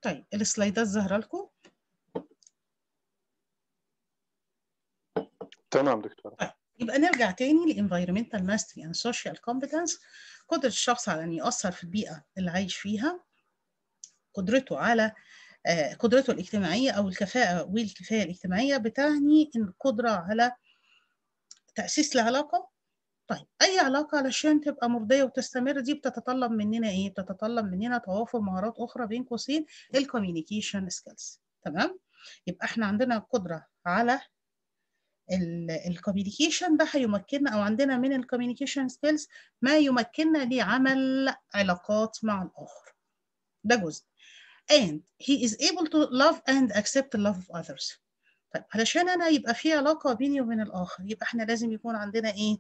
طيب السلايدات ظاهره لكم تمام دكتور يبقى نرجع تاني لانفيرمنتال ماستري اند سوشيال كومبتنس قدره الشخص على ان يؤثر في البيئه اللي عايش فيها قدرته على آه، قدرته الاجتماعيه او الكفاءه والكفايه الاجتماعيه بتعني القدره على تاسيس العلاقه طيب اي علاقه علشان تبقى مرضيه وتستمر دي بتتطلب مننا ايه بتتطلب مننا توافر مهارات اخرى بين قوسين الكوميونيكيشن سكيلز تمام يبقى احنا عندنا قدره على الكوميونيكيشن ده هيمكننا او عندنا من الكوميونيكيشن سكيلز ما يمكننا لعمل علاقات مع الاخر ده جزء and he is able to love and accept the love of others طيب علشان انا يبقى في علاقه بيني وبين الاخر يبقى احنا لازم يكون عندنا ايه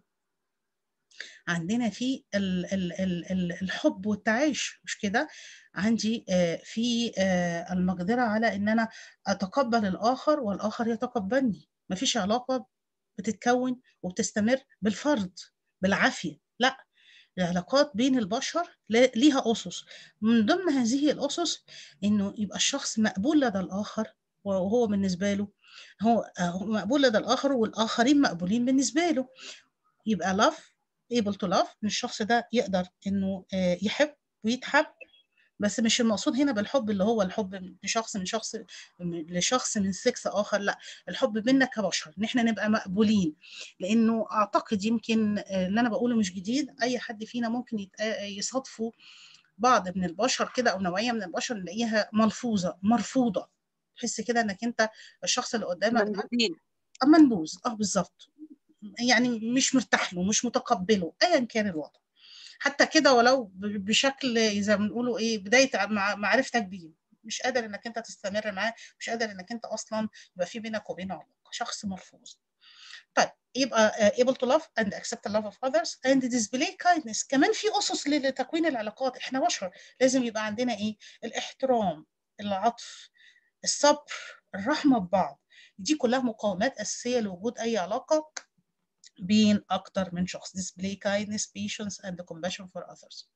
عندنا في ال ال ال ال الحب والتعايش مش كده عندي آه في آه المقدره على ان انا اتقبل الاخر والاخر يتقبلني مفيش علاقه بتتكون وبتستمر بالفرض بالعافيه لا العلاقات بين البشر ليها اسس من ضمن هذه الاسس انه يبقى الشخص مقبول لدى الاخر وهو بالنسبه له هو مقبول لدى الاخر والاخرين مقبولين بالنسبه له يبقى love able to love ان الشخص ده يقدر انه يحب ويتحب بس مش المقصود هنا بالحب اللي هو الحب لشخص من شخص لشخص من سكس اخر لا الحب منا كبشر ان احنا نبقى مقبولين لانه اعتقد يمكن اللي انا بقوله مش جديد اي حد فينا ممكن يصادفوا بعض من البشر كده او نوعيه من البشر نلاقيها ملفوظه مرفوضه تحس كده انك انت الشخص اللي قدامك منبوذين منبوذ اه بالظبط يعني مش مرتاح له مش متقبله ايا كان الوضع حتى كده ولو بشكل زي ما بنقولوا ايه بدايه معرفتك بيه مش قادر انك انت تستمر معاه مش قادر انك انت اصلا يبقى في بينك وبينه علاقه شخص مرفوض طيب يبقى able to love and accept the love of others and display kindness كمان في اسس لتكوين العلاقات احنا بشر لازم يبقى عندنا ايه الاحترام العطف الصبر الرحمه ببعض دي كلها مقومات اساسيه لوجود اي علاقه بين أكتر من شخص display kindness, patience and compassion for others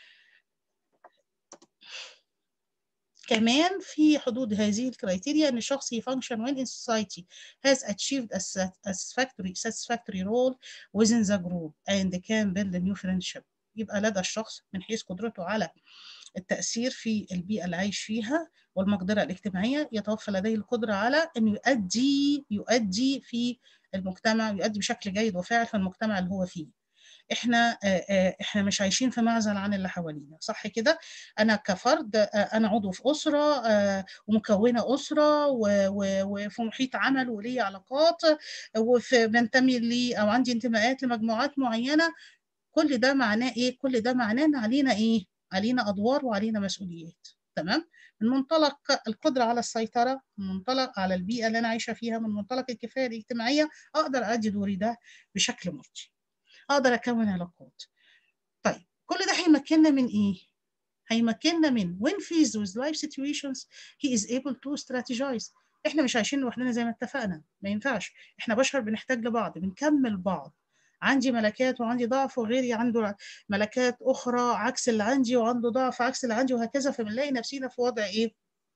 كمان في حدود هذه الكرايتيريا ان الشخص يفانكشن when in society has achieved a satisfactory satisfactory role within the group and can build a new friendship يبقى لدى الشخص من حيث قدرته على التأثير في البيئة اللي عايش فيها والمقدرة الاجتماعية يتوفر لديه القدرة على أنه يؤدي يؤدي في المجتمع ويؤدي بشكل جيد وفاعل في المجتمع اللي هو فيه احنا احنا مش عايشين في معزل عن اللي حوالينا صح كده انا كفرد انا عضو في اسره ومكونه اسره وفي محيط عمل ولي علاقات وفي بنتمي لي او عندي انتماءات لمجموعات معينه كل ده معناه ايه كل ده معناه ان علينا ايه علينا ادوار وعلينا مسؤوليات تمام من منطلق القدرة على السيطرة من منطلق على البيئة اللي أنا عايشة فيها من منطلق الكفاية الاجتماعية أقدر أدي دوري ده بشكل مرضي أقدر أكون علاقات طيب كل ده هيمكننا من إيه؟ هيمكننا من when faced with life situations he is able to strategize احنا مش عايشين لوحدنا زي ما اتفقنا ما ينفعش احنا بشر بنحتاج لبعض بنكمل بعض عندي ملكات وعندي ضعف وغيري عنده ملكات اخرى عكس اللي عندي وعنده ضعف عكس اللي عندي وهكذا فبنلاقي نفسينا في وضع ايه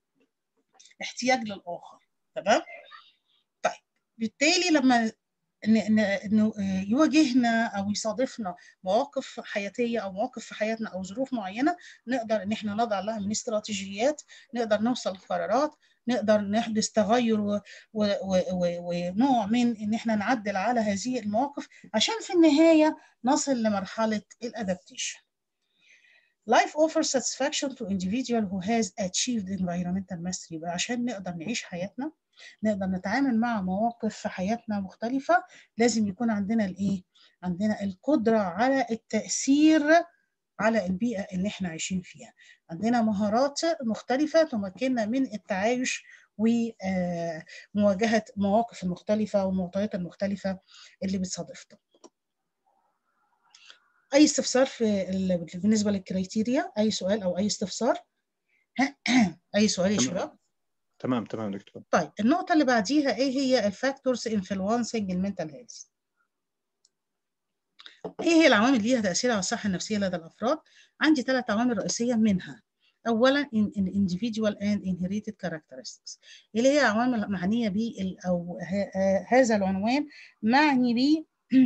احتياج للاخر تمام طيب بالتالي لما انه يواجهنا او يصادفنا مواقف حياتيه او مواقف في حياتنا او ظروف معينه نقدر ان احنا نضع لها من استراتيجيات نقدر نوصل لقرارات نقدر نحدث تغير ونوع من ان احنا نعدل على هذه المواقف عشان في النهايه نصل لمرحله الادابتيشن. Life offers satisfaction to individual who has achieved environmental mastery يبقى عشان نقدر نعيش حياتنا نقدر نتعامل مع مواقف في حياتنا مختلفة لازم يكون عندنا الايه؟ عندنا القدرة على التأثير على البيئة اللي احنا عايشين فيها عندنا مهارات مختلفة تمكننا من التعايش ومواجهة مواقف المختلفة والمعطيات المختلفة اللي بتصادفنا أي استفسار في بالنسبة للكريتيريا أي سؤال أو أي استفسار أي سؤال يا شباب تمام تمام دكتور طيب النقطة اللي بعديها إيه هي الفاكتورز انفلونسنج المنتال هيلث ايه هي العوامل اللي ليها تاثير على الصحه النفسيه لدى الافراد عندي ثلاث عوامل رئيسيه منها اولا in, in individual and inherited characteristics اللي هي عوامل معنيه ب او هذا العنوان معني ب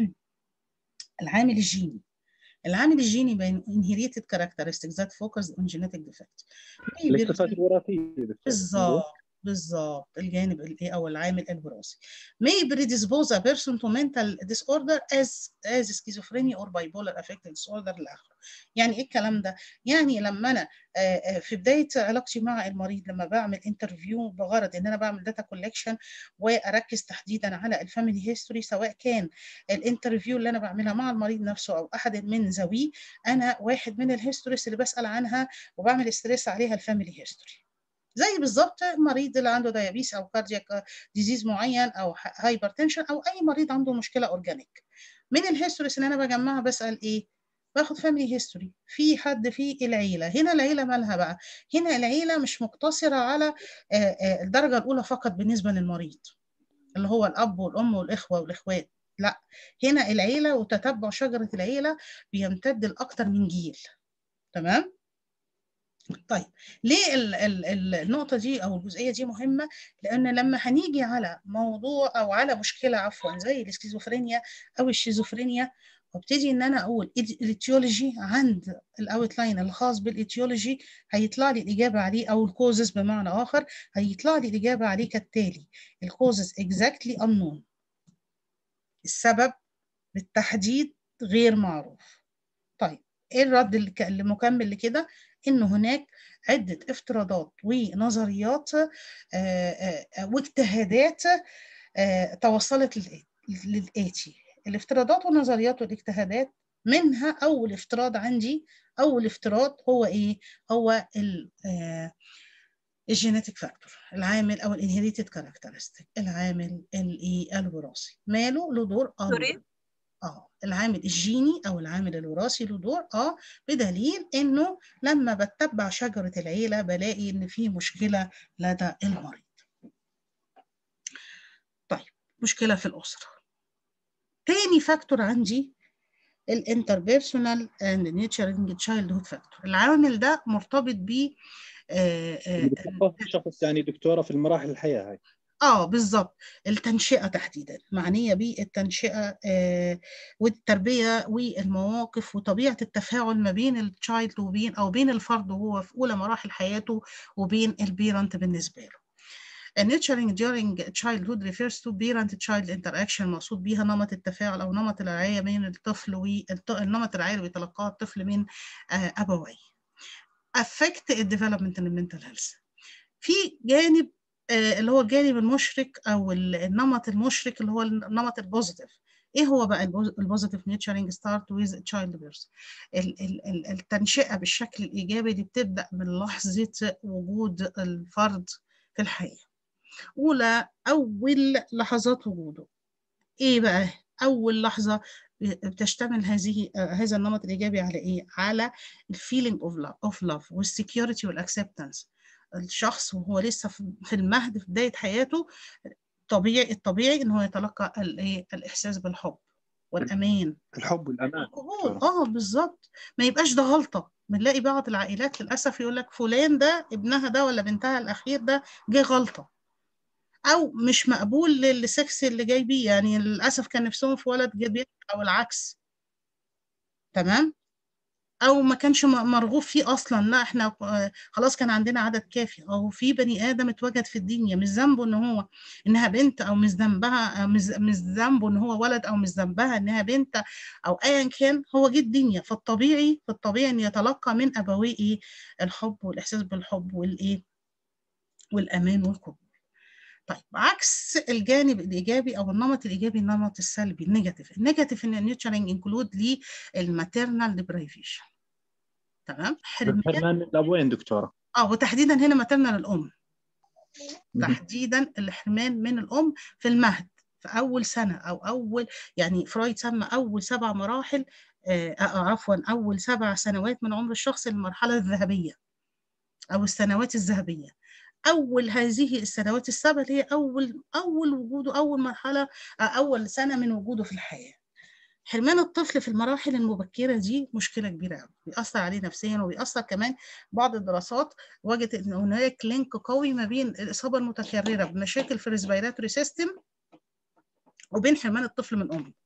العامل الجيني العامل الجيني بين inherited characteristics that focus on genetic defect الصفات الوراثيه بالظبط بالظبط الجانب الايه او العامل الوراثي may predispose a person to mental disorder as as schizophrenia or bipolar affective disorder لاخره يعني ايه الكلام ده يعني لما انا في بدايه علاقتي مع المريض لما بعمل انترفيو بغرض ان انا بعمل داتا كولكشن واركز تحديدا على الفاميلي هيستوري سواء كان الانترفيو اللي انا بعملها مع المريض نفسه او احد من ذويه انا واحد من الهيستوريز اللي بسال عنها وبعمل ستريس عليها الفاميلي هيستوري زي بالظبط المريض اللي عنده ديابيس او كاردياك ديزيز معين او هايبرتنشن او اي مريض عنده مشكله اورجانيك من الهيستوريز اللي انا بجمعها بسال ايه باخد فاميلي هيستوري في حد في العيله هنا العيله مالها بقى هنا العيله مش مقتصره على الدرجه الاولى فقط بالنسبه للمريض اللي هو الاب والام والاخوه والاخوات لا هنا العيله وتتبع شجره العيله بيمتد لاكثر من جيل تمام طيب ليه ال ال النقطة دي أو الجزئية دي مهمة؟ لأن لما هنيجي على موضوع أو على مشكلة عفوا زي السكيزوفرينيا أو الشيزوفرينيا وابتدي ان انا اقول الايتيولوجي عند الاوتلاين الخاص بالايتيولوجي هيطلع لي الاجابه عليه او الكوزز بمعنى اخر هيطلع لي الاجابه عليه كالتالي الكوزز exactly unknown السبب بالتحديد غير معروف طيب ايه الرد اللي مكمل لكده ان هناك عده افتراضات ونظريات واجتهادات توصلت للاتي الافتراضات والنظريات والاجتهادات منها اول افتراض عندي اول افتراض هو ايه هو الجينيتيك فاكتور العامل او الانهيريتد كاركترستيك العامل الايه الوراثي ماله له دور سوري اه العامل الجيني او العامل الوراثي له دور اه بدليل انه لما بتبع شجره العيله بلاقي ان في مشكله لدى المريض طيب مشكله في الاسره تاني فاكتور عندي الانتربيرسونال اند نيتشرنج تشايلد هود فاكتور العامل ده مرتبط ب الشخص الثاني دكتوره في المراحل الحياه هاي اه بالظبط التنشئه تحديدا معنيه بالتنشئه آه والتربيه والمواقف وطبيعه التفاعل ما بين التشايلد وبين او بين الفرد وهو في اولى مراحل حياته وبين البيرنت بالنسبه له nurturing during childhood refers to parent-child interaction مقصود بيها نمط التفاعل أو نمط الرعاية بين الطفل والنمط الرعاية اللي بيتلقاه الطفل من أبويه. affect development in mental health. في جانب اللي هو الجانب المشرك أو النمط المشرك اللي هو النمط البوزيتيف. ايه هو بقى البوزيتيف نيتشرنج ستارت ويز تشايلد بيرث التنشئه بالشكل الايجابي دي بتبدا من لحظه وجود الفرد في الحياه أولى أول لحظات وجوده إيه بقى؟ أول لحظة بتشتمل هذه هذا النمط الإيجابي على إيه؟ على الفيلينج أوف لاف أوف لاف والسكيورتي والأكسبتنس الشخص وهو لسه في المهد في بداية حياته طبيعي الطبيعي إن هو يتلقى الإيه؟ الإحساس بالحب والأمان الحب والأمان القبول اه بالظبط ما يبقاش ده غلطة بنلاقي بعض العائلات للأسف يقول لك فلان ده ابنها ده ولا بنتها الأخير ده جه غلطة او مش مقبول للسكس اللي جاي بيه يعني للاسف كان نفسهم في ولد جاي او العكس تمام او ما كانش مرغوب فيه اصلا لا احنا خلاص كان عندنا عدد كافي او في بني ادم اتوجد في الدنيا مش ذنبه ان هو انها بنت او مش ذنبها مش مش ذنبه ان هو ولد او مش ذنبها انها بنت او ايا كان هو جه الدنيا فالطبيعي فالطبيعي ان يتلقى من ابويه ايه الحب والاحساس بالحب والايه والامان والقبول طيب عكس الجانب الايجابي او النمط الايجابي النمط السلبي النيجاتيف النيجاتيف ان النيوترينج انكلود للماتيرنال ديبريفيشن تمام حرمان من الابوين دكتوره اه وتحديدا هنا ماتيرنال الام تحديدا الحرمان من الام في المهد في اول سنه او اول يعني فرويد سمى اول سبع مراحل آه عفوا اول سبع سنوات من عمر الشخص المرحله الذهبيه او السنوات الذهبيه اول هذه السنوات السبع اللي هي اول اول وجوده اول مرحله اول سنه من وجوده في الحياه حرمان الطفل في المراحل المبكرة دي مشكلة كبيرة قوي بيأثر عليه نفسيا وبيأثر كمان بعض الدراسات وجدت ان هناك لينك قوي ما بين الإصابة المتكررة بمشاكل في الريسبيراتوري سيستم وبين حرمان الطفل من أمه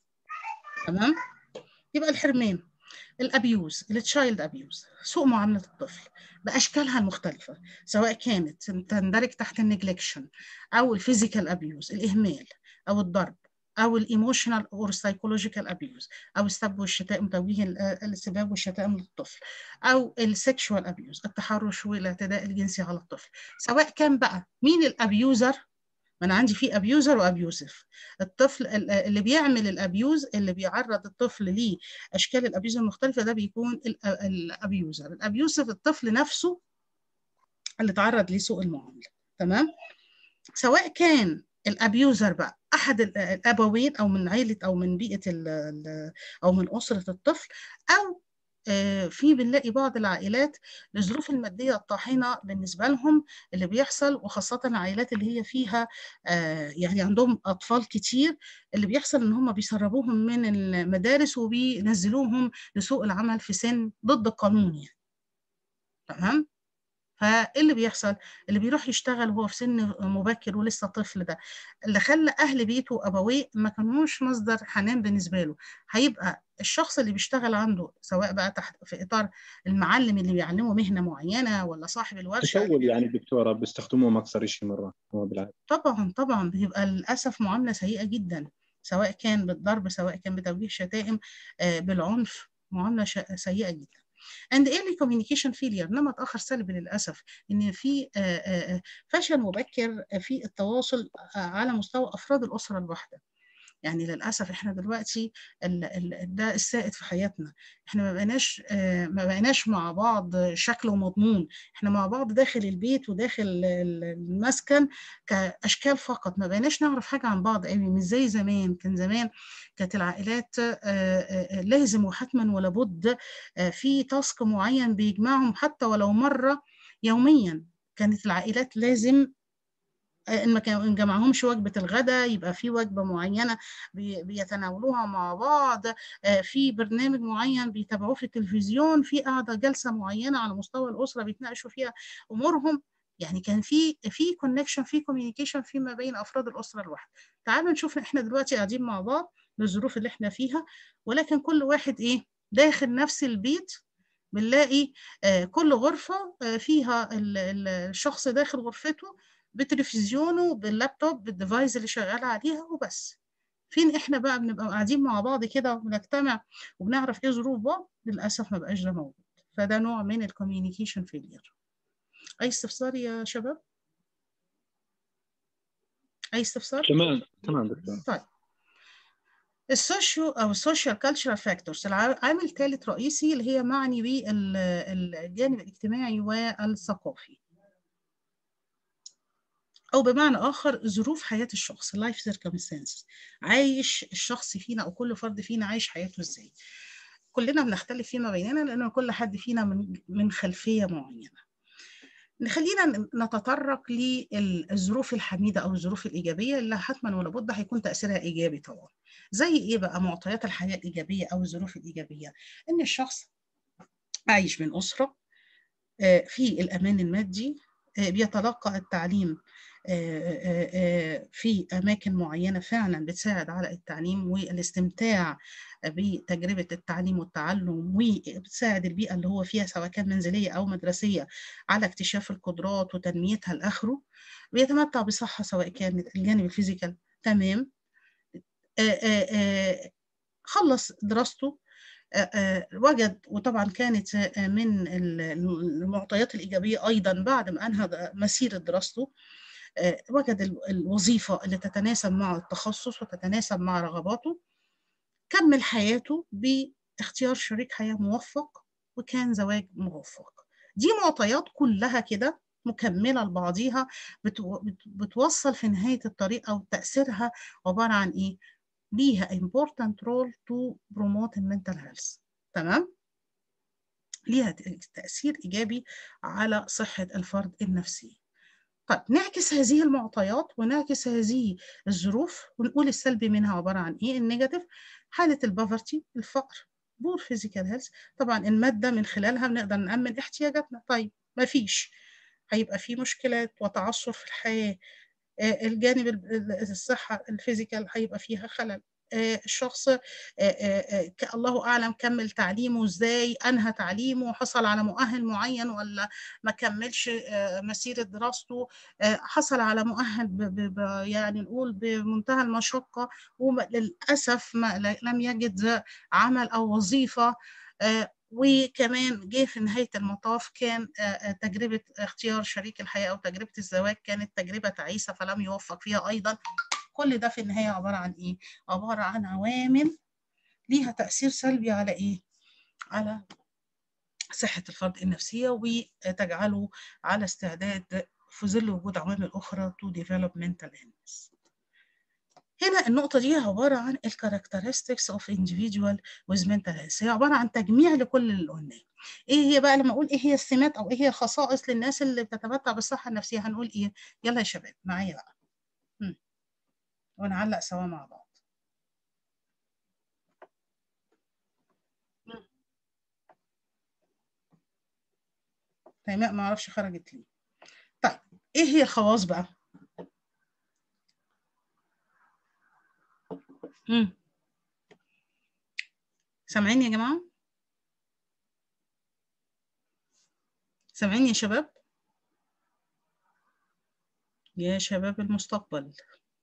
تمام يبقى الحرمان الابيوز التشايلد ابيوز سوء معامله الطفل باشكالها المختلفه سواء كانت تندرج تحت النجلكشن او الفيزيكال ابيوز الاهمال او الضرب او الايموشنال اور سايكولوجيكال ابيوز او السب والشتائم توجيه السباب والشتائم للطفل او السكشوال ابيوز التحرش والاعتداء الجنسي على الطفل سواء كان بقى مين الابيوزر ما انا عندي في ابيوزر وابيوسف الطفل اللي بيعمل الابيوز اللي بيعرض الطفل لاشكال الابيوز المختلفه ده بيكون الابيوزر الابيوسف الطفل نفسه اللي تعرض لسوء المعامله تمام سواء كان الابيوزر بقى احد الابوين او من عيله او من بيئه او من اسره الطفل او في بنلاقي بعض العائلات الظروف المادية الطاحنة بالنسبة لهم اللي بيحصل وخاصة العائلات اللي هي فيها يعني عندهم أطفال كتير اللي بيحصل إن هم بيسربوهم من المدارس وبينزلوهم لسوق العمل في سن ضد القانون يعني تمام فاللي بيحصل اللي بيروح يشتغل وهو في سن مبكر ولسه طفل ده اللي خلى اهل بيته وابويه ما كانوش مصدر حنان بالنسبه له هيبقى الشخص اللي بيشتغل عنده سواء بقى تحت في اطار المعلم اللي بيعلمه مهنه معينه ولا صاحب الورشه تشول يعني دكتوره بيستخدموهم اكثر شيء مره هو بالعاده طبعا طبعا بيبقى للاسف معامله سيئه جدا سواء كان بالضرب سواء كان بتوجيه شتائم بالعنف معامله سيئه جدا and early communication failure نمط اخر سلبي للاسف ان في فشل مبكر في التواصل على مستوى افراد الاسره الواحده يعني للاسف احنا دلوقتي ال ال ده السائد في حياتنا احنا ما بقيناش ما بقيناش مع بعض شكل ومضمون احنا مع بعض داخل البيت وداخل المسكن كاشكال فقط ما بقيناش نعرف حاجه عن بعض قوي مش زي زمان كان زمان كانت العائلات لازم وحتما ولا بد في تاسك معين بيجمعهم حتى ولو مره يوميا كانت العائلات لازم ان ما جمعهمش وجبه الغداء يبقى في وجبه معينه بيتناولوها مع بعض في برنامج معين بيتابعوه في التلفزيون في قاعده جلسه معينه على مستوى الاسره بيتناقشوا فيها امورهم يعني كان في في كونكشن في كوميونيكيشن فيما بين افراد الاسره الواحده تعالوا نشوف احنا دلوقتي قاعدين مع بعض بالظروف اللي احنا فيها ولكن كل واحد ايه داخل نفس البيت بنلاقي كل غرفه فيها الشخص داخل غرفته بتلفزيونه باللابتوب بالديفايس اللي شغال عليها وبس فين احنا بقى بنبقى قاعدين مع بعض كده وبنجتمع وبنعرف ايه ظروف بعض للاسف ما بقاش ده موجود فده نوع من الكوميونيكيشن فيلير اي استفسار يا شباب اي استفسار تمام تمام دكتور طيب السوشيو او السوشيال كالتشرال فاكتورز العامل الثالث رئيسي اللي هي معني بالجانب الاجتماعي والثقافي او بمعنى اخر ظروف حياه الشخص اللايف سيركمستانسز عايش الشخص فينا او كل فرد فينا عايش حياته ازاي كلنا بنختلف فيما بيننا لان كل حد فينا من من خلفيه معينه خلينا نتطرق للظروف الحميده او الظروف الايجابيه اللي حتما ولا بد هيكون تاثيرها ايجابي طبعا زي ايه بقى معطيات الحياه الايجابيه او الظروف الايجابيه ان الشخص عايش من اسره في الامان المادي بيتلقى التعليم في أماكن معينة فعلا بتساعد على التعليم والاستمتاع بتجربة التعليم والتعلم وبتساعد البيئة اللي هو فيها سواء كان منزلية أو مدرسية على اكتشاف القدرات وتنميتها لآخره بيتمتع بصحة سواء كان الجانب الفيزيكال تمام خلص دراسته وجد وطبعا كانت من المعطيات الإيجابية أيضا بعد ما أنهى مسيرة دراسته وجد الوظيفة اللي تتناسب مع التخصص وتتناسب مع رغباته كمل حياته باختيار شريك حياة موفق وكان زواج موفق دي معطيات كلها كده مكملة لبعضيها بتوصل في نهاية الطريق أو تأثيرها عبارة عن إيه؟ ليها important role to promote mental health تمام؟ ليها تأثير إيجابي على صحة الفرد النفسي طيب نعكس هذه المعطيات ونعكس هذه الظروف ونقول السلبي منها عباره عن ايه النيجاتيف حاله البافرتي الفقر بور فيزيكال هيلث طبعا الماده من خلالها بنقدر نامن احتياجاتنا طيب ما فيش هيبقى في مشكلات وتعثر في الحياه الجانب الصحه الفيزيكال هيبقى فيها خلل الشخص الله اعلم كمل تعليمه ازاي انهى تعليمه حصل على مؤهل معين ولا ما كملش مسيره دراسته حصل على مؤهل ب ب يعني نقول بمنتهى المشقه وللاسف ما لم يجد عمل او وظيفه وكمان جه في نهاية المطاف كان تجربة اختيار شريك الحياة أو تجربة الزواج كانت تجربة تعيسة فلم يوفق فيها أيضا كل ده في النهاية عبارة عن إيه؟ عبارة عن عوامل ليها تأثير سلبي على إيه؟ على صحة الفرد النفسية وتجعله على استعداد في ظل وجود عوامل أخرى to develop mental illness. هنا النقطة دي عبارة عن ال characteristics of individual with mental health هي عبارة عن تجميع لكل اللي قلناه ايه هي بقى لما اقول ايه هي السمات او ايه هي الخصائص للناس اللي بتتمتع بالصحة النفسية هنقول ايه يلا يا شباب معايا بقى م. ونعلق سوا مع بعض تيماء ما اعرفش خرجت ليه طيب ايه هي الخواص بقى امم سامعين يا جماعه سامعين يا شباب يا شباب المستقبل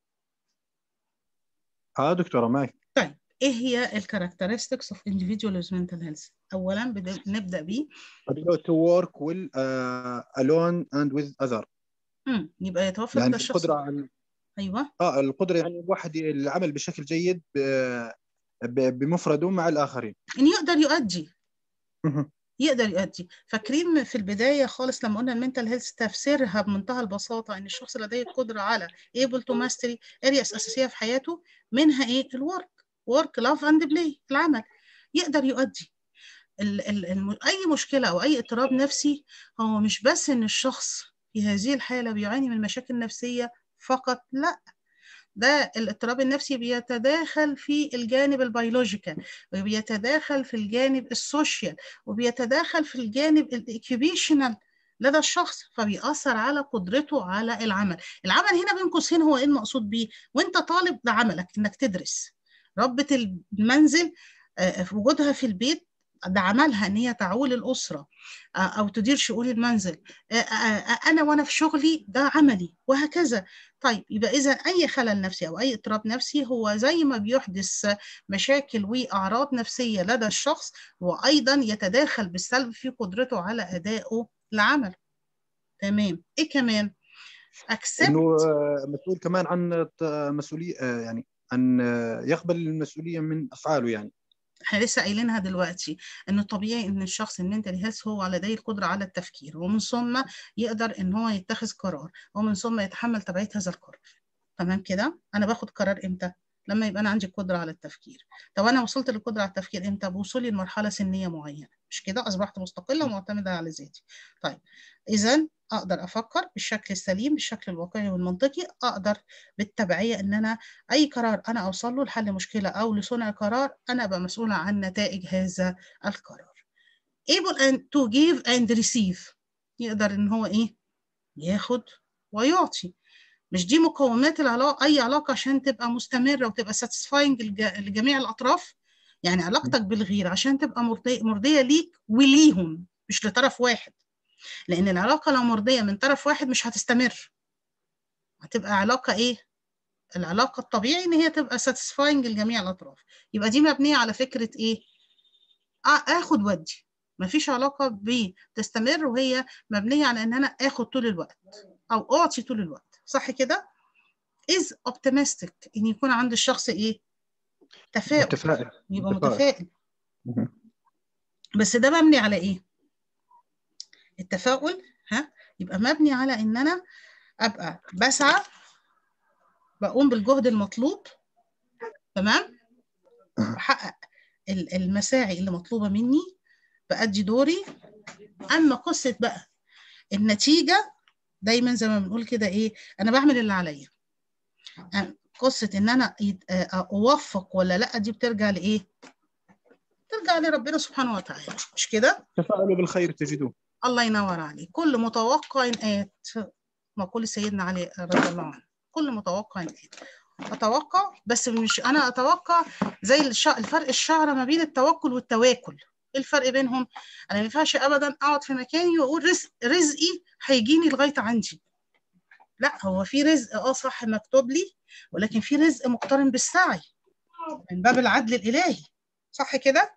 اه دكتوره معك طيب ايه هي الكاركترستكس اوف individual with mental health اولا نبدا ب ability to work well uh, alone and with other امم يبقى يتوفر يعني لدى الشخص القدره على ايوه اه القدره يعني الواحد العمل بشكل جيد ب- ب- بمفرده مع الاخرين ان يقدر يؤدي يقدر يؤدي فاكرين في البدايه خالص لما قلنا المنتال هيلث تفسيرها بمنتهى البساطه ان الشخص لديه القدره على able to mastery areas اساسيه في حياته منها ايه الورك ورك لاف اند بلاي العمل يقدر يؤدي ال ال الم... اي مشكله او اي اضطراب نفسي هو مش بس ان الشخص في هذه الحاله بيعاني من مشاكل نفسيه فقط لا ده الاضطراب النفسي بيتداخل في الجانب البيولوجيكال وبيتداخل في الجانب السوشيال وبيتداخل في الجانب الاكيوبيشنال لدى الشخص فبيأثر على قدرته على العمل العمل هنا بين قوسين هو ايه المقصود بيه وانت طالب ده عملك انك تدرس ربة المنزل في وجودها في البيت ده عملها ان هي تعول الاسره او تدير شؤون المنزل انا وانا في شغلي ده عملي وهكذا طيب يبقى اذا اي خلل نفسي او اي اضطراب نفسي هو زي ما بيحدث مشاكل واعراض نفسيه لدى الشخص وايضا يتداخل بالسلب في قدرته على ادائه العمل تمام ايه كمان انه مسؤول كمان عن مسؤوليه يعني عن يقبل المسؤوليه من افعاله يعني احنا لسه قايلينها دلوقتي ان الطبيعي ان الشخص المنتالي هيلث هو لديه القدره على التفكير ومن ثم يقدر ان هو يتخذ قرار ومن ثم يتحمل تبعيه هذا القرار تمام كده انا باخد قرار امتى لما يبقى انا عندي القدره على التفكير طب انا وصلت للقدره على التفكير امتى بوصولي لمرحله سنيه معينه مش كده اصبحت مستقله ومعتمده على ذاتي طيب اذا اقدر افكر بالشكل السليم بالشكل الواقعي والمنطقي اقدر بالتبعيه ان انا اي قرار انا اوصل له لحل مشكله او لصنع قرار انا ابقى مسؤوله عن نتائج هذا القرار able and to give and receive يقدر ان هو ايه ياخد ويعطي مش دي مقومات العلاقه اي علاقه عشان تبقى مستمره وتبقى ساتيسفاينج لجميع الاطراف يعني علاقتك بالغير عشان تبقى مرضيه مرضيه ليك وليهم مش لطرف واحد لان العلاقه لو مرضيه من طرف واحد مش هتستمر هتبقى علاقه ايه العلاقه الطبيعي ان هي تبقى ساتيسفاينج لجميع الاطراف يبقى دي مبنيه على فكره ايه اخد ودي مفيش علاقه بتستمر وهي مبنيه على ان انا اخد طول الوقت او اعطي طول الوقت صح كده is optimistic ان يكون عند الشخص ايه تفاؤل متفائل يبقى متفائل بس ده مبني على ايه التفاؤل ها يبقى مبني على ان انا ابقى بسعى بقوم بالجهد المطلوب تمام بحقق المساعي اللي مطلوبه مني بأدي دوري اما قصه بقى النتيجه دايما زي ما بنقول كده ايه انا بعمل اللي عليا قصه ان انا اوفق ولا لا دي بترجع لايه ترجع لربنا سبحانه وتعالى مش كده تفاءلوا بالخير تجدوه الله ينور عليك كل متوقع آت مقول سيدنا علي رضي الله عنه كل متوقع آت اتوقع بس مش انا اتوقع زي الشع... الفرق الشعر ما بين التوكل والتواكل ايه الفرق بينهم انا ما ينفعش ابدا اقعد في مكاني واقول رزق رزقي هيجيني لغايه عندي لا هو في رزق اه صح مكتوب لي ولكن في رزق مقترن بالسعي من باب العدل الالهي صح كده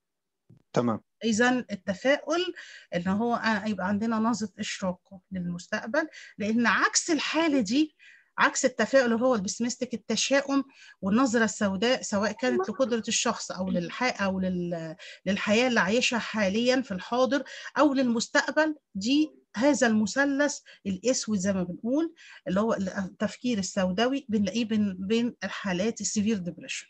تمام اذا التفاؤل ان هو يبقى عندنا نظره اشراق للمستقبل لان عكس الحاله دي عكس التفاؤل هو البسمستك التشاؤم والنظره السوداء سواء كانت لقدره الشخص او للح او لل... للحياه اللي عايشها حاليا في الحاضر او للمستقبل دي هذا المثلث الاسود زي ما بنقول اللي هو التفكير السوداوي بنلاقيه بين بين الحالات السيفير ديبريشن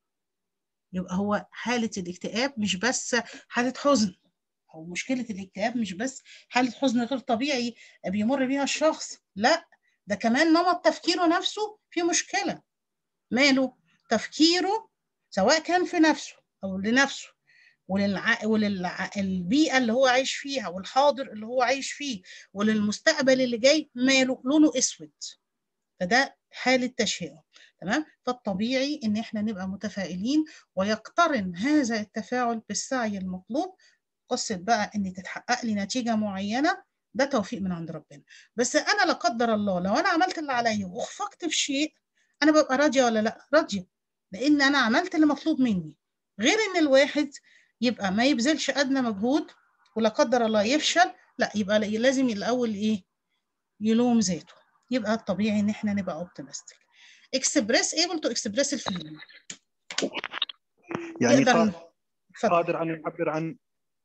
يبقى هو حاله الاكتئاب مش بس حاله حزن او مشكله الاكتئاب مش بس حاله حزن غير طبيعي بيمر بيها الشخص لا ده كمان نمط تفكيره نفسه في مشكله ماله تفكيره سواء كان في نفسه او لنفسه وللع... وللبيئة اللي هو عايش فيها والحاضر اللي هو عايش فيه وللمستقبل اللي جاي ماله لونه اسود فده حالة تشاؤم تمام فالطبيعي ان احنا نبقى متفائلين ويقترن هذا التفاعل بالسعي المطلوب قصة بقى ان تتحقق لي نتيجة معينة ده توفيق من عند ربنا بس انا لا قدر الله لو انا عملت اللي عليا واخفقت في شيء انا ببقى راضيه ولا لا راضيه لان انا عملت اللي مطلوب مني غير ان الواحد يبقى ما يبذلش ادنى مجهود ولا قدر الله يفشل لا يبقى لازم الاول ايه يلوم ذاته يبقى الطبيعي ان احنا نبقى اوبتيمستيك اكسبريس ايبل تو اكسبريس الفيلينج يعني قادر ان يعبر عن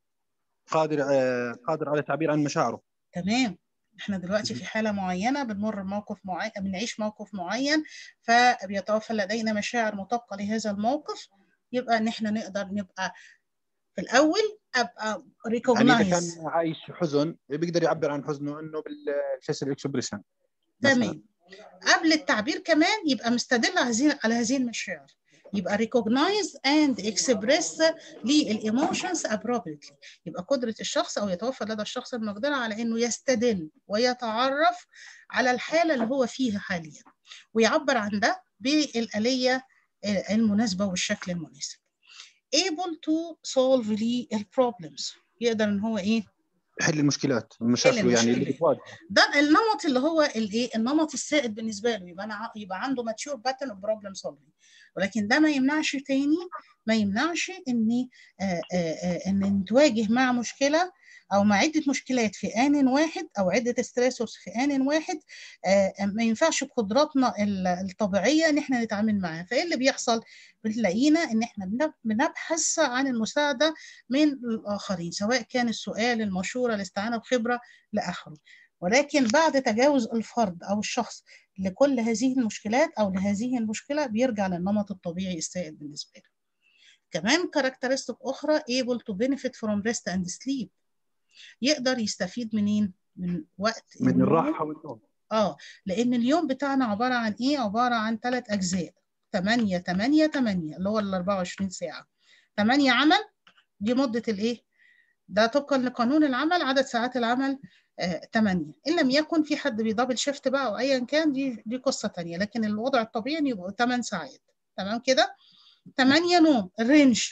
قادر آه قادر على التعبير عن مشاعره تمام احنا دلوقتي في حاله معينه بنمر بموقف معين بنعيش موقف معين فبيتوفر لدينا مشاعر مطابقه لهذا الموقف يبقى ان احنا نقدر نبقى في الاول ابقى ريكوجنايز يعني اذا كان عايش حزن بيقدر يعبر عن حزنه انه بالفيسل اكسبريشن تمام قبل التعبير كمان يبقى مستدل على هذه المشاعر يبقى recognize and express للايموشنز appropriately يبقى قدرة الشخص أو يتوفر لدى الشخص المقدرة على إنه يستدل ويتعرف على الحالة اللي هو فيها حاليا ويعبر عن ده بالآلية المناسبة والشكل المناسب able to solve لي problems يقدر إن هو إيه يحل المشكلات المشاكل يعني اللي بتواجه ده النمط اللي هو الايه النمط السائد بالنسبه له يبقى انا يبقى عنده ماتيور باترن اوف بروبلم سولفنج ولكن ده ما يمنعش تاني ما يمنعش ان آآ آآ ان نتواجه مع مشكله او مع عده مشكلات في ان واحد او عده ستريسورز في ان واحد ما ينفعش بقدراتنا الطبيعيه ان احنا نتعامل معاها فايه اللي بيحصل بنلاقينا ان احنا بنبحث عن المساعده من الاخرين سواء كان السؤال المشوره الاستعانه بخبره لاخره ولكن بعد تجاوز الفرد او الشخص لكل هذه المشكلات او لهذه المشكله بيرجع للنمط الطبيعي السائد بالنسبه له كمان كاركترستيك اخرى able to benefit from rest and sleep يقدر يستفيد منين من وقت من الراحه والنوم اه لان اليوم بتاعنا عباره عن ايه عباره عن ثلاث اجزاء 8 8 8 اللي هو ال 24 ساعه 8 عمل دي مده الايه ده طبقا لقانون العمل عدد ساعات العمل آه 8 ان لم يكن في حد بيدبل شيفت بقى او ايا كان دي دي قصه ثانيه لكن الوضع الطبيعي يبقى 8 ساعات تمام كده 8 نوم الرينج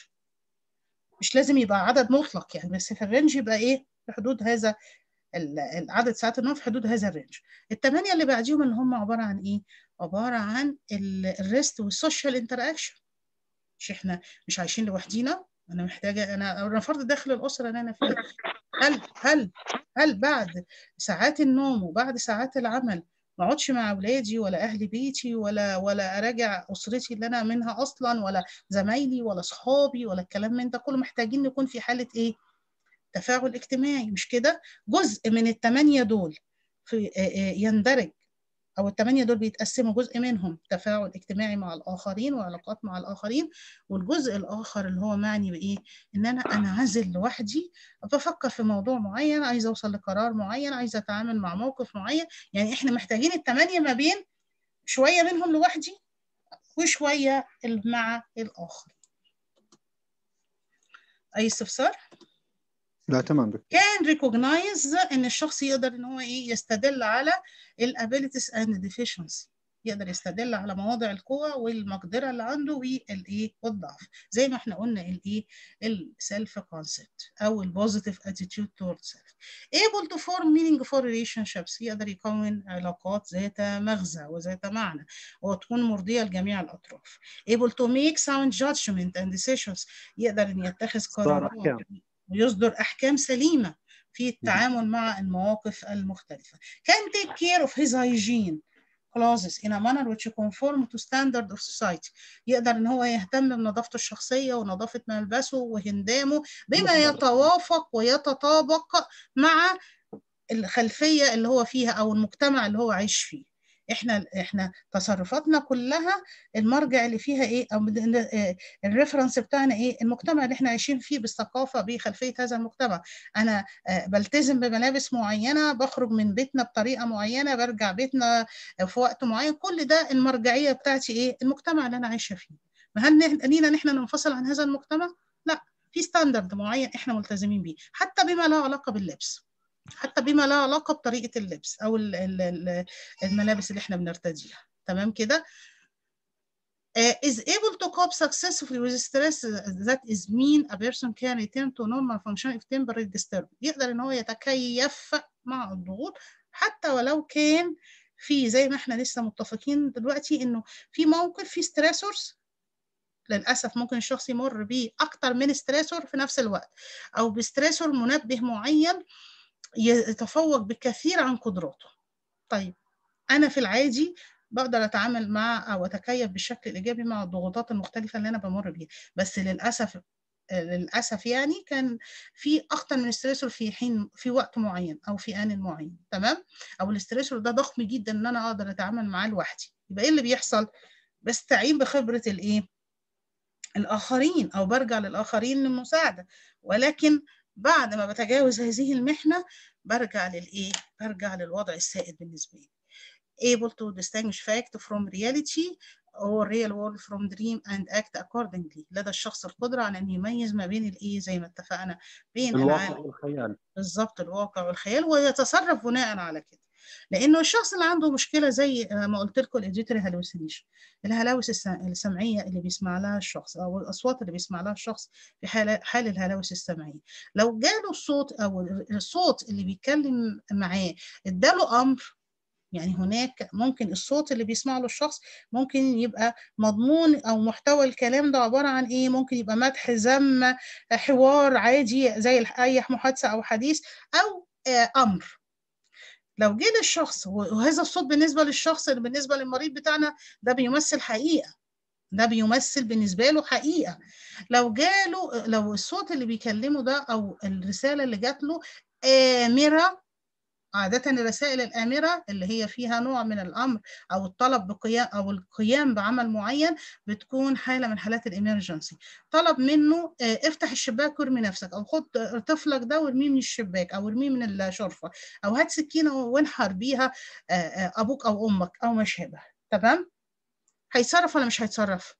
مش لازم يبقى عدد مطلق يعني بس في الرينج يبقى ايه في حدود هذا عدد ساعات النوم في حدود هذا الرينج الثمانيه اللي بعديهم اللي هم عباره عن ايه عباره عن الريست والسوشيال انتراكشن مش احنا مش عايشين لوحدينا انا محتاجه انا انا فرد داخل الاسره اللي انا فيها هل هل هل بعد ساعات النوم وبعد ساعات العمل ما اقعدش مع اولادي ولا اهل بيتي ولا ولا اراجع اسرتي اللي انا منها اصلا ولا زمايلي ولا اصحابي ولا الكلام من ده كله محتاجين نكون في حاله ايه تفاعل اجتماعي مش كده جزء من الثمانيه دول في يندرج او الثمانيه دول بيتقسموا جزء منهم تفاعل اجتماعي مع الاخرين وعلاقات مع الاخرين والجزء الاخر اللي هو معني بايه ان انا انعزل لوحدي بفكر في موضوع معين عايزه اوصل لقرار معين عايزه اتعامل مع موقف معين يعني احنا محتاجين الثمانيه ما بين شويه منهم لوحدي وشويه مع الاخر اي استفسار لا تمام دكتور كان ريكوجنايز ان الشخص يقدر ان هو ايه يستدل على الابيليتيز اند ديفيشنسي يقدر يستدل على مواضع القوة والمقدرة اللي عنده والايه والضعف زي ما احنا قلنا الايه السيلف كونسبت او البوزيتيف اتيتيود تورد سيلف able to form meaningful relationships يقدر يكون علاقات ذات مغزى وذات معنى وتكون مرضية لجميع الأطراف able to make sound judgment and decisions يقدر أن يتخذ قرارات ويصدر أحكام سليمة في التعامل مع المواقف المختلفة can take care of his hygiene clauses in a manner which conform to standard of society يقدر ان هو يهتم بنظافته الشخصيه ونظافه ملبسه وهندامه بما يتوافق ويتطابق مع الخلفيه اللي هو فيها او المجتمع اللي هو عايش فيه احنا احنا تصرفاتنا كلها المرجع اللي فيها ايه او الريفرنس بتاعنا ايه المجتمع اللي احنا عايشين فيه بالثقافه بخلفيه هذا المجتمع انا بلتزم بملابس معينه بخرج من بيتنا بطريقه معينه برجع بيتنا في وقت معين كل ده المرجعيه بتاعتي ايه المجتمع اللي انا عايشه فيه هل لينا ان احنا ننفصل عن هذا المجتمع لا في ستاندرد معين احنا ملتزمين بيه حتى بما له علاقه باللبس حتى بما له علاقه بطريقه اللبس او الملابس اللي احنا بنرتديها تمام كده uh, is able to cope successfully with stress that is mean a person can return to normal function if temporarily disturbed يقدر ان هو يتكيف مع الضغوط حتى ولو كان في زي ما احنا لسه متفقين دلوقتي انه في موقف في ستريسورز للاسف ممكن الشخص يمر بيه اكتر من ستريسور في نفس الوقت او بستريسور منبه معين يتفوق بكثير عن قدراته طيب انا في العادي بقدر اتعامل مع او اتكيف بالشكل الايجابي مع الضغوطات المختلفه اللي انا بمر بيها بس للاسف للاسف يعني كان في اكتر من ستريسور في حين في وقت معين او في ان معين تمام او الاستريسور ده ضخم جدا ان انا اقدر اتعامل معاه لوحدي يبقى ايه اللي بيحصل بستعين بخبره الايه الاخرين او برجع للاخرين للمساعده ولكن بعد ما بتجاوز هذه المحنه برجع للايه برجع للوضع السائد بالنسبه لي able to distinguish fact from reality or real world from dream and act accordingly لدى الشخص القدرة على أن يميز ما بين الإيه زي ما اتفقنا بين الواقع والخيال بالظبط الواقع والخيال ويتصرف بناء على كده لأنه الشخص اللي عنده مشكلة زي ما قلت لكم الإديتري هالوسينيشن الهلاوس السمعية اللي بيسمع لها الشخص أو الأصوات اللي بيسمع لها الشخص في حال حال الهلاوس السمعية لو جاله الصوت أو الصوت اللي بيتكلم معاه اداله أمر يعني هناك ممكن الصوت اللي بيسمع له الشخص ممكن يبقى مضمون او محتوى الكلام ده عباره عن ايه ممكن يبقى مدح ذم حوار عادي زي اي محادثه او حديث او امر لو جه للشخص وهذا الصوت بالنسبه للشخص بالنسبه للمريض بتاعنا ده بيمثل حقيقه ده بيمثل بالنسبه له حقيقه لو جاله لو الصوت اللي بيكلمه ده او الرساله اللي جات له امره عادة الرسائل الآمرة اللي هي فيها نوع من الأمر أو الطلب بقيام أو القيام بعمل معين بتكون حالة من حالات الإمرجنسي طلب منه افتح الشباك وارمي نفسك أو خد طفلك ده وارميه من الشباك أو ارميه من الشرفة أو هات سكينة وانحر بيها أبوك أو أمك أو ما شابه تمام؟ هيتصرف ولا مش هيتصرف؟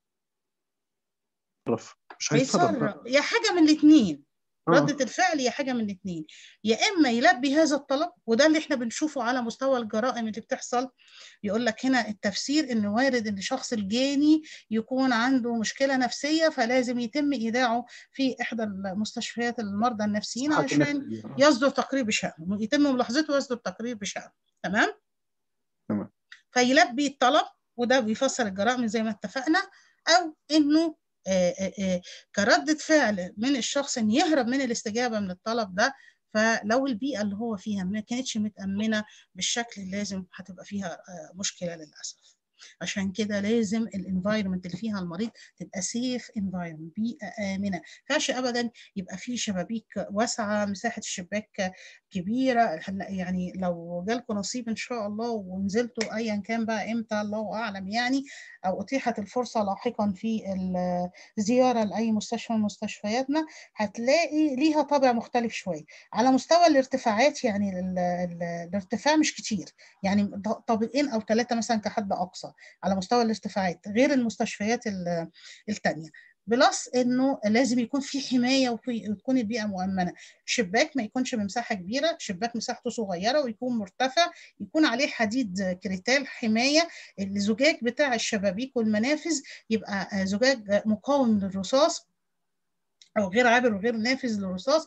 مش هيتصرف يا حاجة من الاتنين ردة الفعل هي حاجة من الاثنين يا إما يلبي هذا الطلب وده اللي احنا بنشوفه على مستوى الجرائم اللي بتحصل يقول لك هنا التفسير إن وارد إن الشخص الجاني يكون عنده مشكلة نفسية فلازم يتم إيداعه في إحدى المستشفيات المرضى النفسيين عشان يصدر تقرير بشأنه يتم ملاحظته ويصدر تقرير بشأنه تمام؟ تمام فيلبي الطلب وده بيفسر الجرائم زي ما اتفقنا أو إنه آآ آآ كردة فعل من الشخص ان يهرب من الاستجابه من الطلب ده فلو البيئه اللي هو فيها ما كانتش متامنه بالشكل اللازم هتبقى فيها مشكله للاسف عشان كده لازم الانفايرمنت اللي فيها المريض تبقى سيف انفايرمنت بيئه امنه ما ينفعش ابدا يبقى في شبابيك واسعه مساحه الشباك كبيره يعني لو جالكم نصيب ان شاء الله ونزلتوا ايا كان بقى امتى الله اعلم يعني او اتيحت الفرصه لاحقا في الزياره لاي مستشفى من مستشفياتنا هتلاقي ليها طابع مختلف شويه على مستوى الارتفاعات يعني ال ال الارتفاع مش كتير يعني طابقين او ثلاثه مثلا كحد اقصى على مستوى الارتفاعات غير المستشفيات الثانيه بلس انه لازم يكون في حمايه وتكون البيئه مؤمنه شباك ما يكونش بمساحه كبيره شباك مساحته صغيره ويكون مرتفع يكون عليه حديد كريتال حمايه الزجاج بتاع الشبابيك والمنافذ يبقى زجاج مقاوم للرصاص او غير عابر وغير نافذ للرصاص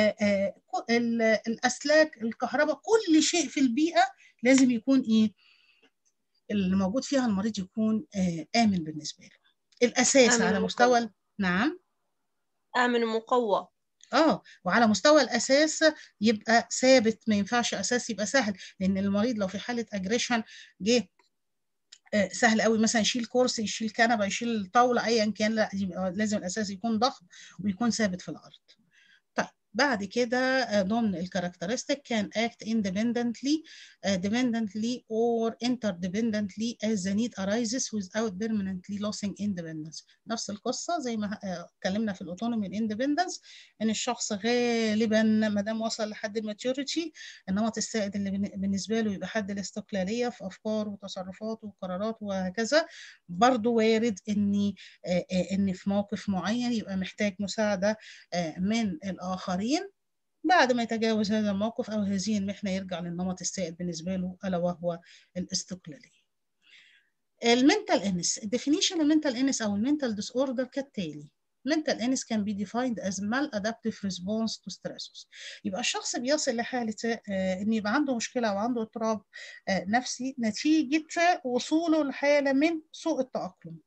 الاسلاك الكهرباء كل شيء في البيئه لازم يكون ايه اللي موجود فيها المريض يكون امن بالنسبه له الاساس آمن على ومقوى. مستوى نعم آمن ومقوى اه وعلى مستوى الاساس يبقى ثابت ما ينفعش اساس يبقى سهل لان المريض لو في حاله اجريشن جه آه، سهل قوي مثلا يشيل كرسي يشيل كنبه يشيل طاوله ايا كان لا يبقى لازم الاساس يكون ضخم ويكون ثابت في الارض طيب بعد كده آه، ضمن الكاركترستيك كان act independently uh, dependently or interdependently as the need arises without permanently losing independence نفس القصه زي ما آه، اتكلمنا في الاوتونومي الاندبندنس ان الشخص غالبا ما دام وصل لحد الماتيوريتي النمط السائد اللي بن- بالنسبه له يبقى حد الاستقلاليه في افكاره وتصرفاته وقراراته وهكذا برضه وارد ان آه، آه، ان في موقف معين يبقى محتاج مساعده آه، من الاخرين بعد ما يتجاوز هذا الموقف او هذه المحنه يرجع للنمط السائد بالنسبه له الا وهو الاستقلاليه. المنتال انس الديفينيشن المنتال انس او المنتال ديس اوردر كالتالي mental illness can be defined as maladaptive response to stressors يبقى الشخص بيصل لحالة آه، إن يبقى عنده مشكلة أو عنده اضطراب آه، نفسي نتيجة وصوله لحالة من سوء التأقلم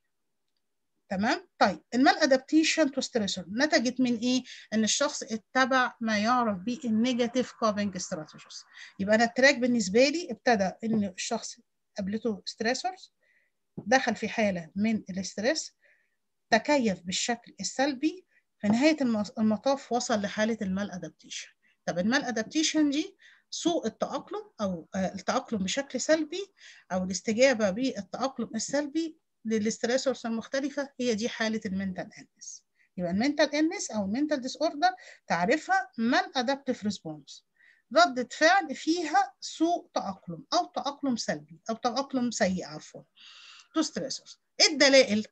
تمام طيب المال ادابتيشن تو ستريسور نتجت من ايه ان الشخص اتبع ما يعرف به النيجاتيف كوبينج استراتيجيز يبقى انا التراك بالنسبه لي ابتدى ان الشخص قابلته ستريسورز دخل في حاله من الاسترس تكيف بالشكل السلبي في نهايه الم- المطاف وصل لحاله المال ادابتيشن طب المال ادابتيشن دي سوء التأقلم أو آه، التأقلم بشكل سلبي أو الاستجابة بالتأقلم السلبي للستريسورز المختلفة هي دي حالة المنتال انس يبقى المنتال انس أو المنتال ديس اوردر تعرفها مال ادابتيف ريسبونس ردة فعل فيها سوء تأقلم أو تأقلم سلبي أو تأقلم سيء عفوا تو ستريسورز الدلائل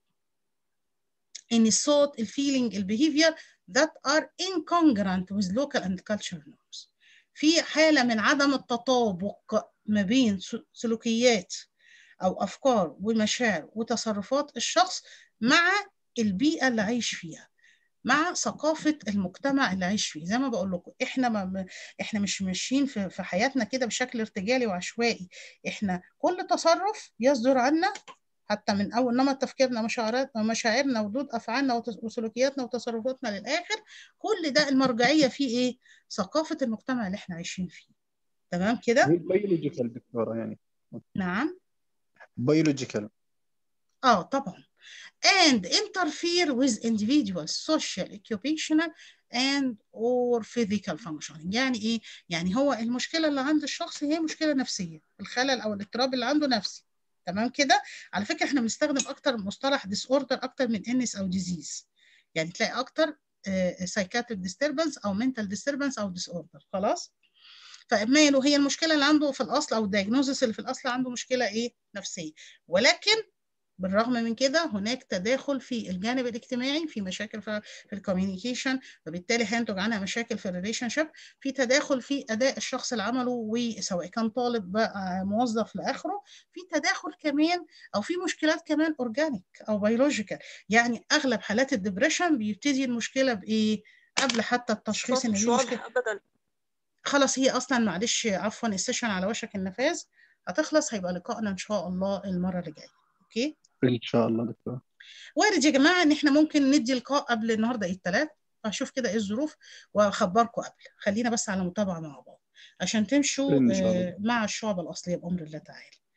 ان الصوت الفيلينج البيهيفير that are incongruent with local and cultural norms في حالة من عدم التطابق ما بين س- سلوكيات أو أفكار ومشاعر وتصرفات الشخص مع البيئة اللي عايش فيها مع ثقافة المجتمع اللي عايش فيه زي ما بقول لكم احنا ما احنا مش ماشيين في في حياتنا كده بشكل ارتجالي وعشوائي احنا كل تصرف يصدر عنا حتى من اول نمط تفكيرنا مشاعرات مشاعرنا وردود افعالنا وتس- وسلوكياتنا وتصرفاتنا للاخر كل ده المرجعيه فيه ايه؟ ثقافه المجتمع اللي احنا عايشين فيه تمام كده؟ هي بيولوجيكال دكتوره يعني نعم بيولوجيكال اه طبعا and interfere with individual social occupational and or physical functioning يعني ايه يعني هو المشكله اللي عند الشخص هي مشكله نفسيه الخلل او الاضطراب اللي عنده نفسي تمام كده على فكره احنا بنستخدم اكتر مصطلح ديس اوردر اكتر من انس او ديزيز يعني تلاقي اكتر سايكاتريك ديستربنس او منتال ديستربنس او ديس اوردر خلاص فماله هي المشكله اللي عنده في الاصل او الدايجنوزس اللي في الاصل عنده مشكله ايه نفسيه ولكن بالرغم من كده هناك تداخل في الجانب الاجتماعي في مشاكل في, في الكوميونيكيشن وبالتالي هينتج عنها مشاكل في الريليشن شيب في تداخل في اداء الشخص اللي عمله وسواء كان طالب بقى موظف لاخره في تداخل كمان او في مشكلات كمان اورجانيك او بيولوجيكال يعني اغلب حالات الدبريشن بيبتدي المشكله بايه قبل حتى التشخيص صوت ان مش دي واضح مشكله أبدا خلاص هي اصلا معلش عفوا السيشن على وشك النفاذ هتخلص هيبقى لقائنا ان شاء الله المره اللي جايه اوكي ان شاء الله دكتور وارد يا جماعه ان احنا ممكن ندي لقاء قبل النهارده ايه الثلاث هشوف كده ايه الظروف واخبركم قبل خلينا بس على متابعه مع بعض عشان تمشوا إن شاء الله. آه، مع الشعب الاصليه بامر الله تعالى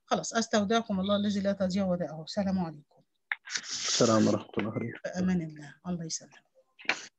خلاص استودعكم الله الذي لا تضيع ودائعه السلام عليكم السلام ورحمه الله وبركاته في امان الله الله يسلمك